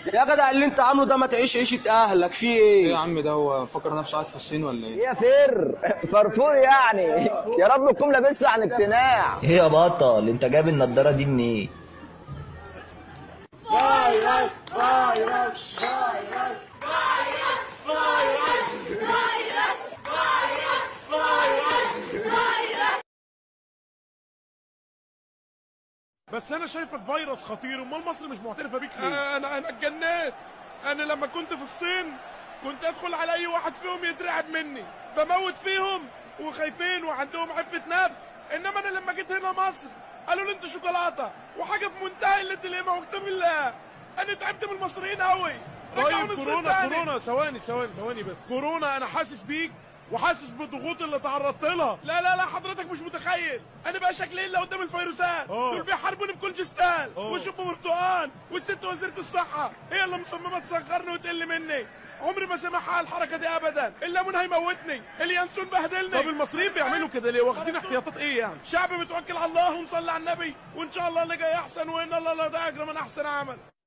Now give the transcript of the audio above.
يا جدع اللي انت عامله ده ما تعيش عيشه اهلك في ايه يا ايه عم ده هو فكر نفسه قاعد في الصين ولا ايه يا فر فرفور يعني يا رب تكون لابسها عن اقتناع ايه يا بطل انت جايب النضاره دي منين بس انا شايفك فيروس خطير امال مصر مش معترفه بيك ليه انا انا اتجننت انا لما كنت في الصين كنت ادخل على اي واحد فيهم يترعب مني بموت فيهم وخايفين وعندهم عفه نفس انما انا لما جيت هنا مصر قالوا لي انت شوكولاته وحاجه في منتهى قله القيمه واكتب الله انا تعبت من المصريين قوي طيب كورونا كورونا ثواني ثواني ثواني بس كورونا انا حاسس بيك وحاسس بالضغوط اللي تعرضت لها لا لا لا حضرتك مش متخيل انا بقى شكلي الا قدام الفيروسات دول بيحاربوني بكونجستان وشب برتقال والست وزيره الصحه هي اللي مصممه تصغرني وتقل مني عمري ما سامحها الحركه دي ابدا الليمون هيموتني اليانسون بهدلني طب المصريين بيعملوا كده ليه واخدين احتياطات ايه يعني شعب متوكل على الله ومصلي على النبي وان شاء الله اللي جاي احسن وان الله لا يضيع اجر من احسن عمل